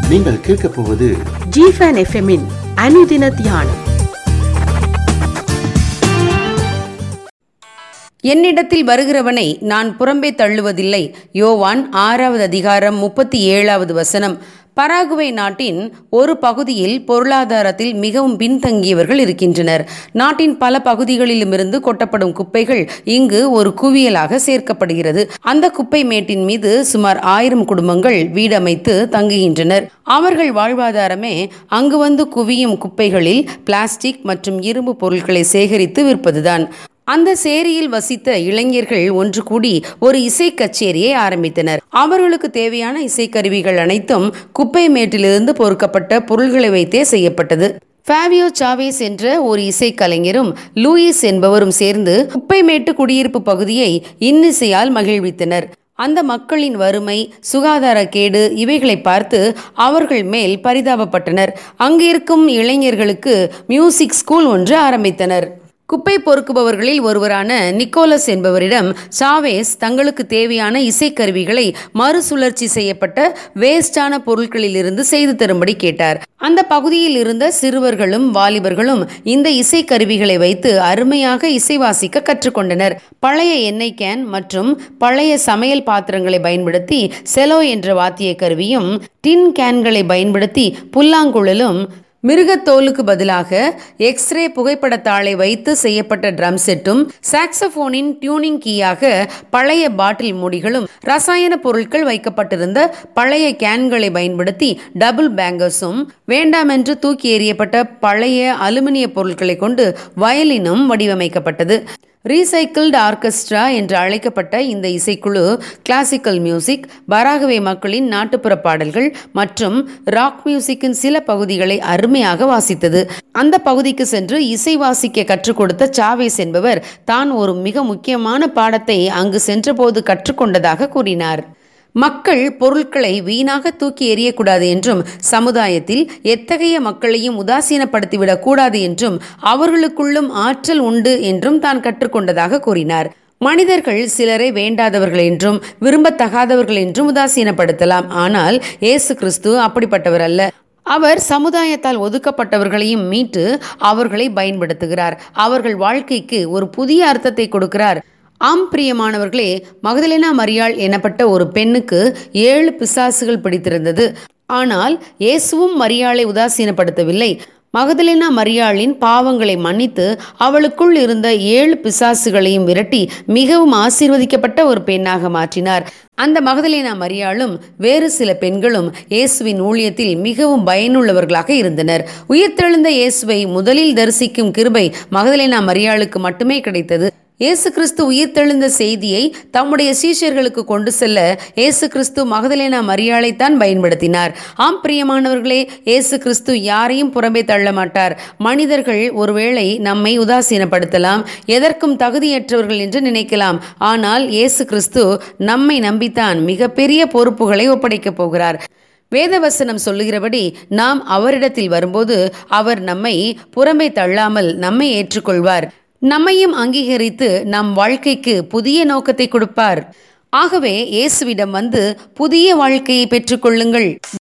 நீங்கள் கேட்கப் போவது ஜிஃபன் எஃப்எம்மின் அனுதின தியானம் என்னிடத்தில் வருகிறவனை நான் புறம்பே தள்ளுவதில்லை யோவான் ஆறாவது அதிகாரம் முப்பத்தி ஏழாவது வசனம் பராகுவே நாட்டின் ஒரு பகுதியில் பொருளாதாரத்தில் மிகவும் பின்தங்கியவர்கள் இருக்கின்றனர் நாட்டின் பல பகுதிகளிலுமிருந்து கொட்டப்படும் குப்பைகள் இங்கு ஒரு குவியலாக சேர்க்கப்படுகிறது அந்த குப்பை மேட்டின் மீது சுமார் ஆயிரம் குடும்பங்கள் வீடமைத்து தங்குகின்றனர் அவர்கள் வாழ்வாதாரமே அங்கு வந்து குவியும் குப்பைகளில் பிளாஸ்டிக் மற்றும் இரும்பு பொருட்களை சேகரித்து விற்பதுதான் அந்த சேரியில் வசித்த இளைஞர்கள் ஒன்று கூடி ஒரு இசை கச்சேரியை ஆரம்பித்தனர் அவர்களுக்கு தேவையான இசைக்கருவிகள் அனைத்தும் குப்பை மேட்டிலிருந்து பொறுக்கப்பட்ட பொருள்களை வைத்தே செய்யப்பட்டது ஃபேவியோ சாவேஸ் என்ற ஒரு இசைக்கலைஞரும் லூயிஸ் என்பவரும் சேர்ந்து குப்பைமேட்டு குடியிருப்பு பகுதியை இன்னிசையால் மகிழ்வித்தனர் அந்த மக்களின் வறுமை சுகாதார கேடு இவைகளை பார்த்து அவர்கள் மேல் பரிதாபப்பட்டனர் அங்கிருக்கும் இளைஞர்களுக்கு மியூசிக் ஸ்கூல் ஒன்று ஆரம்பித்தனர் குப்பை பொறுக்குபவர்களில் ஒருவரான நிக்கோலஸ் என்பவரிடம் சாவேஸ் தங்களுக்கு தேவையான இசைக்கருவிகளை மறுசுழற்சி செய்யப்பட்ட வேஸ்டான பொருட்களிலிருந்து செய்து தரும்படி கேட்டார் அந்த பகுதியில் இருந்த சிறுவர்களும் வாலிபர்களும் இந்த இசைக்கருவிகளை வைத்து அருமையாக இசை வாசிக்க கற்றுக்கொண்டனர் பழைய எண்ணெய் கேன் மற்றும் பழைய சமையல் பாத்திரங்களை பயன்படுத்தி செலோ என்ற வாத்திய கருவியும் டின் கேன்களை பயன்படுத்தி புல்லாங்குழலும் மிருகத்தோலுக்கு பதிலாக எக்ஸ்ரே புகைப்படத்தாளை வைத்து செய்யப்பட்ட ட்ரம் செட்டும் சாக்ஸபோனின் டியூனிங் கீயாக பழைய பாட்டில் மூடிகளும் ரசாயன பொருட்கள் வைக்கப்பட்டிருந்த பழைய கேன்களை பயன்படுத்தி டபுள் பேங்கர்ஸும் வேண்டாமென்று தூக்கி எறியப்பட்ட பழைய அலுமினிய பொருட்களை கொண்டு வயலினும் வடிவமைக்கப்பட்டது ரீசைக்கிள்டு ஆர்கெஸ்ட்ரா என்று அழைக்கப்பட்ட இந்த இசைக்குழு கிளாசிக்கல் மியூசிக் பராகவே மக்களின் நாட்டுப்புற பாடல்கள் மற்றும் ராக் மியூசிக்கின் சில பகுதிகளை அருமையாக வாசித்தது அந்த பகுதிக்கு சென்று இசை வாசிக்க கற்றுக் கொடுத்த சாவேஸ் என்பவர் தான் ஒரு மிக முக்கியமான பாடத்தை அங்கு சென்றபோது கற்றுக்கொண்டதாக கூறினார் மக்கள் பொருட்களை வீணாக தூக்கி எறியக்கூடாது என்றும் சமுதாயத்தில் எத்தகைய மக்களையும் உதாசீனப்படுத்திவிடக் கூடாது என்றும் அவர்களுக்குள்ளும் ஆற்றல் உண்டு என்றும் தான் கற்றுக்கொண்டதாக கூறினார் மனிதர்கள் சிலரை வேண்டாதவர்கள் என்றும் விரும்பத்தகாதவர்கள் என்றும் உதாசீனப்படுத்தலாம் ஆனால் இயேசு கிறிஸ்து அப்படிப்பட்டவர் அல்ல அவர் சமுதாயத்தால் ஒதுக்கப்பட்டவர்களையும் மீட்டு அவர்களை பயன்படுத்துகிறார் அவர்கள் வாழ்க்கைக்கு ஒரு புதிய அர்த்தத்தை கொடுக்கிறார் ஆம் பிரியமானவர்களே மகதலேனா மரியாள் எனப்பட்ட ஒரு பெண்ணுக்கு ஏழு பிசாசுகள் பிடித்திருந்தது ஆனால் இயேசுவும் மரியாளை உதாசீனப்படுத்தவில்லை மகதலேனா மரியாளின் பாவங்களை மன்னித்து அவளுக்குள் இருந்த ஏழு பிசாசுகளையும் விரட்டி மிகவும் ஆசீர்வதிக்கப்பட்ட ஒரு பெண்ணாக மாற்றினார் அந்த மகதலேனா மரியாளும் வேறு சில பெண்களும் இயேசுவின் ஊழியத்தில் மிகவும் பயனுள்ளவர்களாக இருந்தனர் உயிர்த்தெழுந்த இயேசுவை முதலில் தரிசிக்கும் கிருபை மகதலேனா மரியாளுக்கு மட்டுமே கிடைத்தது இயேசு கிறிஸ்து உயிர்த்தெழுந்த செய்தியை தம்முடைய சீஷர்களுக்கு கொண்டு செல்ல இயேசு கிறிஸ்து மகதலேனா மரியாளைத்தான் பயன்படுத்தினார் ஆம் பிரியமானவர்களே இயேசு கிறிஸ்து யாரையும் புறம்பே தள்ள மாட்டார் மனிதர்கள் ஒருவேளை நம்மை உதாசீனப்படுத்தலாம் எதற்கும் தகுதியற்றவர்கள் என்று நினைக்கலாம் ஆனால் இயேசு கிறிஸ்து நம்மை நம்பித்தான் மிகப்பெரிய பொறுப்புகளை ஒப்படைக்கப் போகிறார் வேதவசனம் சொல்லுகிறபடி நாம் அவரிடத்தில் வரும்போது அவர் நம்மை புறம்பே தள்ளாமல் நம்மை ஏற்றுக்கொள்வார் நம்மையும் அங்கீகரித்து நம் வாழ்க்கைக்கு புதிய நோக்கத்தை கொடுப்பார் ஆகவே இயேசுவிடம் வந்து புதிய வாழ்க்கையை பெற்றுக்கொள்ளுங்கள்